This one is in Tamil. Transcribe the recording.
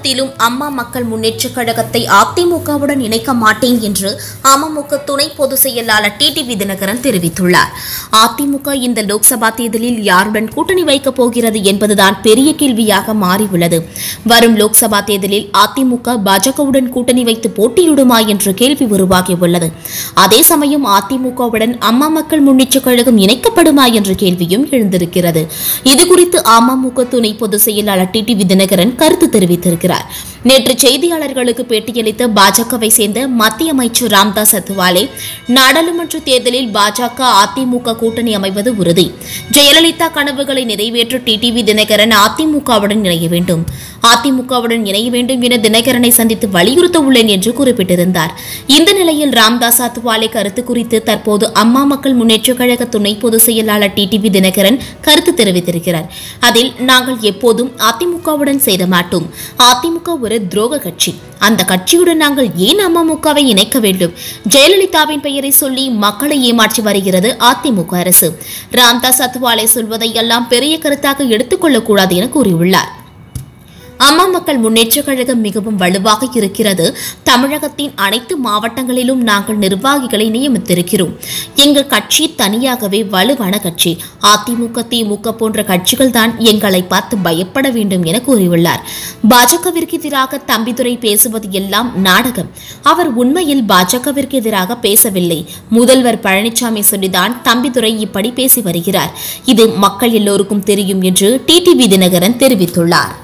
காலகட்டத்திலும் அம்மா மக்கள் முன்னேற்றக் கழகத்தை அதிமுகவுடன் இணைக்க மாட்டேன் என்று அமமுக துணை பொதுச் செயலாளர் டிடிவி தினகரன் தெரிவித்துள்ளார் அதிமுக இந்த லோக்சபா தேர்தலில் யாருடன் கூட்டணி வைக்கப் போகிறது என்பதுதான் பெரிய கேள்வியாக மாறியுள்ளது வரும் லோக்சபா தேர்தலில் அதிமுக பாஜகவுடன் கூட்டணி வைத்து போட்டியிடுமா என்ற கேள்வி உருவாகியுள்ளது அதே சமயம் அதிமுகவுடன் அம்மா மக்கள் முன்னேற்றக் கழகம் இணைக்கப்படுமா என்ற கேள்வியும் எழுந்திருக்கிறது இதுகுறித்து அமமுக துணை பொதுச் செயலாளர் டிடிவி தினகரன் கருத்து தெரிவித்திருக்கிறார் நேற்று செய்தியாளர்களுக்கு பேட்டியளித்த பாஜகவை சேர்ந்த மத்திய அமைச்சர் ராம்தாஸ் அத்வாலே நாடாளுமன்ற தேர்தலில் பாஜக அதிமுக கூட்டணி அமைவது உறுதி ஜெயலலிதா கனவுகளை நிறைவேற்ற டிடிவி தினகரன் அதிமுகவுடன் இணைய வேண்டும் அதிமுகவுடன் இணைய வேண்டும் என தினகரனை சந்தித்து வலியுறுத்த உள்ளேன் என்று குறிப்பிட்டிருந்தார் இந்த நிலையில் ராம்தாஸ் அத்வாலே கருத்து குறித்து தற்போது அம்மா மக்கள் முன்னேற்றக் கழக துணை பொதுச் செயலாளர் டிடிவி தினகரன் கருத்து தெரிவித்திருக்கிறார் அதில் நாங்கள் எப்போதும் அதிமுகவுடன் சேர மாட்டோம் அதிமுக ஒரு துரோக கட்சி அந்த கட்சியுடன் நாங்கள் ஏன் அமமுகவை இணைக்க வேண்டும் ஜெயலலிதாவின் பெயரை சொல்லி மக்களை ஏமாற்றி வருகிறது அதிமுக அரசு ராம்தாஸ் அத்வாலே சொல்வதை எல்லாம் பெரிய கருத்தாக எடுத்துக்கொள்ளக்கூடாது என கூறியுள்ளார் அம்மா மக்கள் முன்னேற்றக் கழகம் மிகவும் வலுவாக இருக்கிறது தமிழகத்தின் அனைத்து மாவட்டங்களிலும் நாங்கள் நிர்வாகிகளை நியமித்திருக்கிறோம் எங்கள் கட்சி தனியாகவே வலுவான கட்சி அதிமுக திமுக போன்ற கட்சிகள் தான் எங்களை பார்த்து பயப்பட வேண்டும் என கூறியுள்ளார் பாஜகவிற்கு எதிராக தம்பிதுரை பேசுவது எல்லாம் நாடகம் அவர் உண்மையில் பாஜகவிற்கு எதிராக பேசவில்லை முதல்வர் பழனிசாமி சொல்லிதான் தம்பிதுரை இப்படி பேசி வருகிறார் இது மக்கள் எல்லோருக்கும் தெரியும் என்று டிடிவி தினகரன் தெரிவித்துள்ளார்